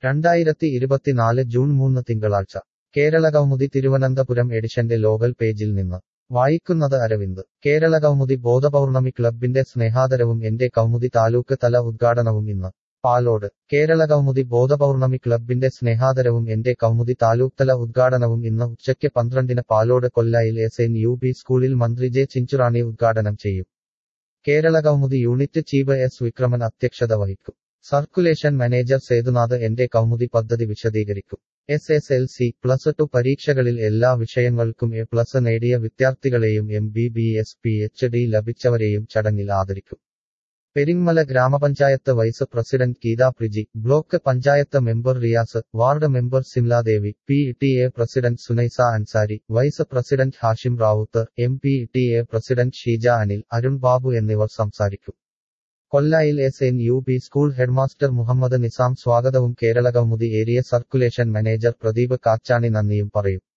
രണ്ടായിരത്തി ഇരുപത്തിനാല് ജൂൺ മൂന്ന് തിങ്കളാഴ്ച കേരള കൗമുദി തിരുവനന്തപുരം എഡിഷന്റെ ലോകൽ പേജിൽ നിന്ന് വായിക്കുന്നത് അരവിന്ദ് കേരള കൗമുദി ബോധപൗർണമി ക്ലബിന്റെ സ്നേഹാദരവും എന്റെ കൗമുദി താലൂക്ക് തല ഉദ്ഘാടനവും ഇന്ന് പാലോട് കേരള കൗമുദി ബോധപൗർണമി ക്ലബിന്റെ സ്നേഹാദരവും എന്റെ കൗമുദി താലൂക്തല ഉദ്ഘാടനവും ഇന്ന് ഉച്ചയ്ക്ക് പന്ത്രണ്ടിന് Palode Kollayil S N U B സ്കൂളിൽ മന്ത്രി ജെ ചിഞ്ചുറാണി ഉദ്ഘാടനം ചെയ്യും Kerala Kaumudi unit chief S Vikraman അധ്യക്ഷത വഹിക്കും സർക്കുലേഷൻ മാനേജർ സേതുനാഥ് എന്റെ കൗമുദി പദ്ധതി വിശദീകരിക്കും S S L C plus two പരീക്ഷകളിൽ എല്ലാ വിഷയങ്ങൾക്കും എ പ്ലസ് നേടിയ വിദ്യാർത്ഥികളെയും M B B S P H D ലഭിച്ചവരെയും ചടങ്ങിൽ ആദരിക്കും പെരിങ്ങമല ഗ്രാമപഞ്ചായത്ത് vice president Geetha Priji block panchayat member Riyas ward member Simladevi P T A president Sunaisa Ansari vice president Hashim Ravuthar M P T A president Sheeja Anil Arun Babu എന്നിവർ സംസാരിക്കും Kollayil S N U P school headmaster Muhammad Nizam സ്വാഗതവും Kerala Kaumudi area circulation manager Pradeep Kachani നന്ദിയും പറയും